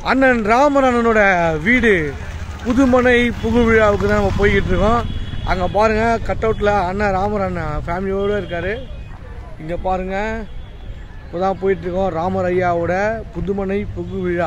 அண்ணன் ராமன் அண்ணனோட வீடு புதுமனை புகு விழாவுக்கு தான் நம்ம போய்கிட்டு இருக்கோம் அங்கே பாருங்கள் கட் அவுட்டில் அண்ணன் ராமர் அண்ணன் ஃபேமிலியோடு இருக்கார் இங்கே பாருங்கள் இப்போ தான் போயிட்டுருக்கோம் ராமர் ஐயாவோட புதுமனை புகு விழா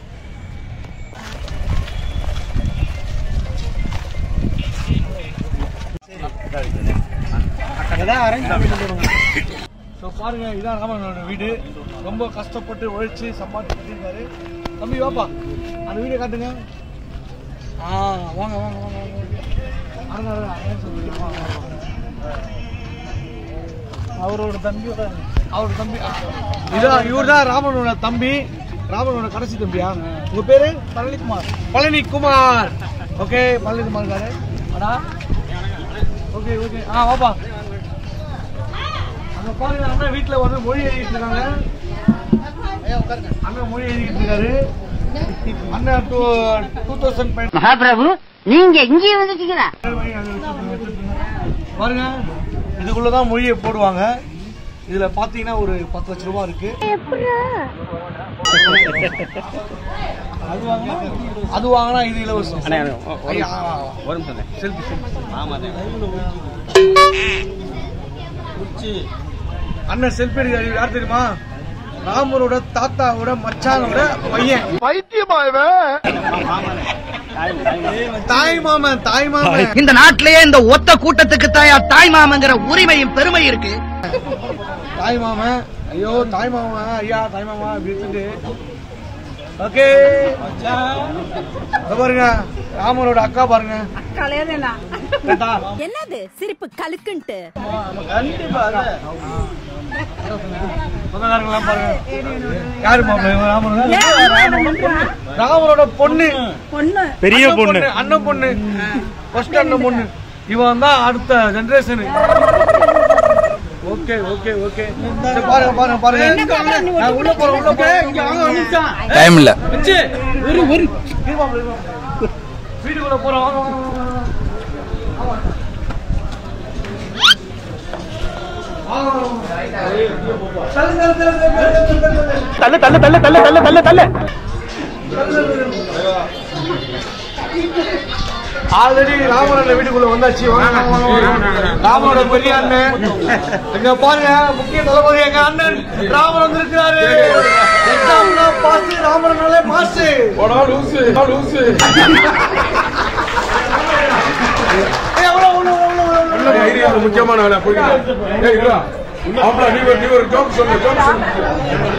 ஸோ பாருங்க இதான் ராமனோட வீடு ரொம்ப கஷ்டப்பட்டு உழைச்சி சம்பாதிச்சு கட்டியிருக்காரு தம்பி வாப்பா அந்த வீடை காட்டுங்க ஆ வாங்க வாங்க வாங்க வாங்க அருங்க, அருங்க, அருங்க சொல்லுங்க. வாங்க, வாங்க, வாங்க. அவரோட தம்பி அவரோட தம்பி இதான் இவர் தான் ராமனோட தம்பி ராமனோட கடைசி தம்பியா உங்க பேரு பழனிக்குமார் பழனிக்குமார் ஓகே பழனிக்குமார் இருக்காரு அடா ஓகே ஓகே ஆ வாப்பா அங்க பாருங்க அண்ணன் வீட்டுல வந்து மொழி எழுதிட்டு இருக்காங்க அண்ணன் மொழி எழுதிட்டு இருக்காரு அண்ணன் டூ டூ தௌசண்ட் மகாபிரபு நீங்க இங்கே வந்துட்டீங்களா பாருங்க இதுக்குள்ளதான் மொழியை போடுவாங்க இதுல பாத்தீங்கன்னா ஒரு பத்து லட்ச ரூபாய் இருக்கு அது வாங்கினா அது வாங்கினா இது இலவசம் ஐயா, செல்ஃபி செல்ஃபி அண்ணன் செல்ஃபி எடுக்கிறாரு யார் தெரியுமா ராமரோட தாத்தாவோட மச்சானோட பையன் தாய் மாமன் தாய் மாமன் இந்த நாட்டிலேயே இந்த ஒத்த கூட்டத்துக்கு தாயா தாய் மாமங்கிற உரிமையும் பெருமை இருக்கு தாய் மாமன் ஐயோ தாய் மாமன் ஐயா தாய் மாமா இப்படி எடுத்துட்டு ஓகே இதோ பாருங்க ராமரோட அக்கா பாருங்க கலையதேனா கேட்டா என்னது சிரிப்பு கலுக்குன்ட்டு சொந்தக்காரங்களாம் பாருங்க யாரு மாமன் ராமரோட ராமரோட பொண்ணு பொண்ணு பெரிய பொண்ணு அண்ணன் பொண்ணு ஃபர்ஸ்ட் அண்ணன் பொண்ணு இவன் தான் அடுத்த ஜெனரேஷன் ஓகே ஓகே ஓகே சரி, பாருங்க பாருங்க பாருங்க நான் உள்ள போறேன் உள்ள போறேன் இங்க வாங்க ஒரு நிமிஷம் டைம் இல்ல ஒரு ஒரு வீட்டுக்குள்ள போறோம் வாங்க வாங்க, வாங்க, வாங்க. வாங்க, வாங்க, வாங்க. தள்ளு, தள்ளு, தள்ளு, தள்ளு, தள்ளு, தள்ளு. ஆல்ரெடி ராமரோட வீட்டுக்குள்ள வந்தாச்சு வாங்க, வாங்க, வாங்க. ராமரோட பெரிய அண்ணன் இங்க பாருங்க முக்கிய தளபதி எங்க அண்ணன் ராமர் வந்திருக்கிறாரு எக்ஸாம்னா பாஸ் ராமரனாலே பாஸ் முக்கியமான வேலை போயிட்டு ஏய் இல்ல ஆம்பளை நீ ஒரு நீ ஒரு ஜோக் சொல்லு ஜோக் சொல்லு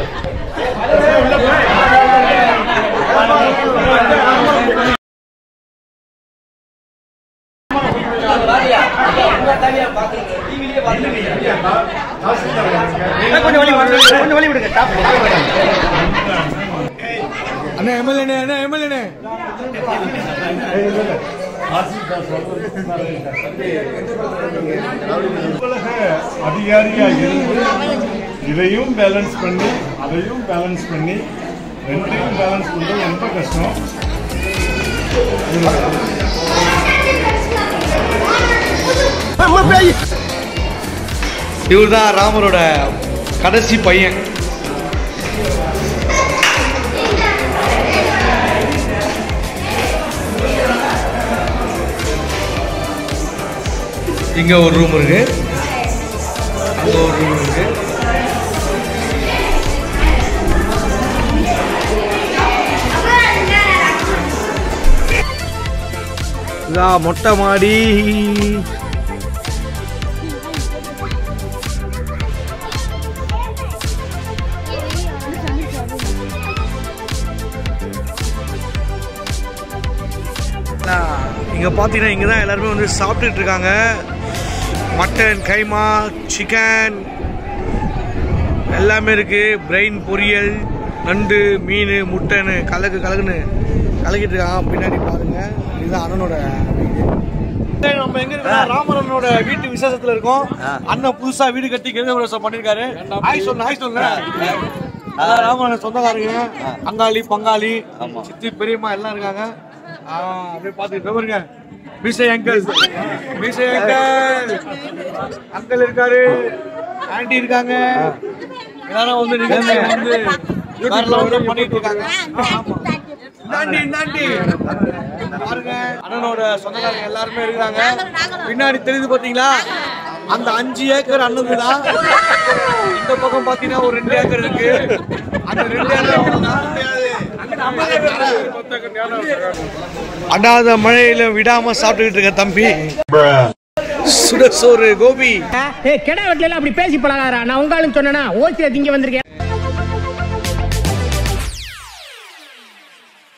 அண்ணா எம்எல்ஏ அண்ணா எம்எல்ஏ அதிகாரியா இருந்து இதையும் பேலன்ஸ் பண்ணி அதையும் பேலன்ஸ் பண்ணி ரெண்டையும் பேலன்ஸ் பண்றது ரொம்ப கஷ்டம் இவர் தான் ராமரோட கடைசி பையன் இங்க ஒரு ரூம் இருக்கு அங்க ஒரு ரூம் இருக்கு இதான் மொட்டை மாடி இங்கே பார்த்தீங்கன்னா இங்கே தான் எல்லாருமே வந்து சாப்பிட்டுட்டு இருக்காங்க மட்டன் கைமா சிக்கன் எல்லாமே இருக்குது பிரெயின் பொரியல் நண்டு மீன் முட்டைன்னு கலக்கு கலக்குன்னு கலக்கிட்டு இருக்காங்க பின்னாடி பாருங்க இதுதான் அண்ணனோட வீடு நம்ம எங்க இருக்கோம் ராமரனோட வீட்டு விசேஷத்துல இருக்கோம் அண்ணன் புதுசா வீடு கட்டி கிரக பிரவேசம் பண்ணிருக்காரு ஆய் சொன்ன ஆய் சொன்ன அதான் ராமரன் சொந்தக்காரங்க அங்காளி பங்காளி சித்தி பெரியம்மா எல்லாம் இருக்காங்க ஆ, அப்படியே பாத்துட்டு பாருங்க மீசை அங்கிள் மீசை அங்கிள் அங்கிள் இருக்காரு ஆண்டி இருக்காங்க எல்லாரும் வந்து நிகழ்ச்சி வந்து வேற level ல பண்ணிட்டு இருக்காங்க ஆமா இந்தாண்டி இந்தாண்டி பாருங்க அண்ணனோட சொந்தக்காரங்க எல்லாருமே இருக்கிறாங்க பின்னாடி தெரியுது பாத்தீங்களா அந்த அஞ்சு ஏக்கர் அண்ணது தான் இந்த பக்கம் பாத்தீங்கன்னா ஒரு ரெண்டு ஏக்கர் இருக்கு அந்த ரெண்டு ஏக்கர் அடாத மழையில விடாம சாப்பிட்டுக்கிட்டு இருக்க தம்பி சுட சோறு கோபி ஏய் கெடா வெட்டில அப்படி பேசி பழகாதடா நான் உங்க ஆளுன்னு சொன்னேனா ஓசில திங்க வந்திருக்கேன்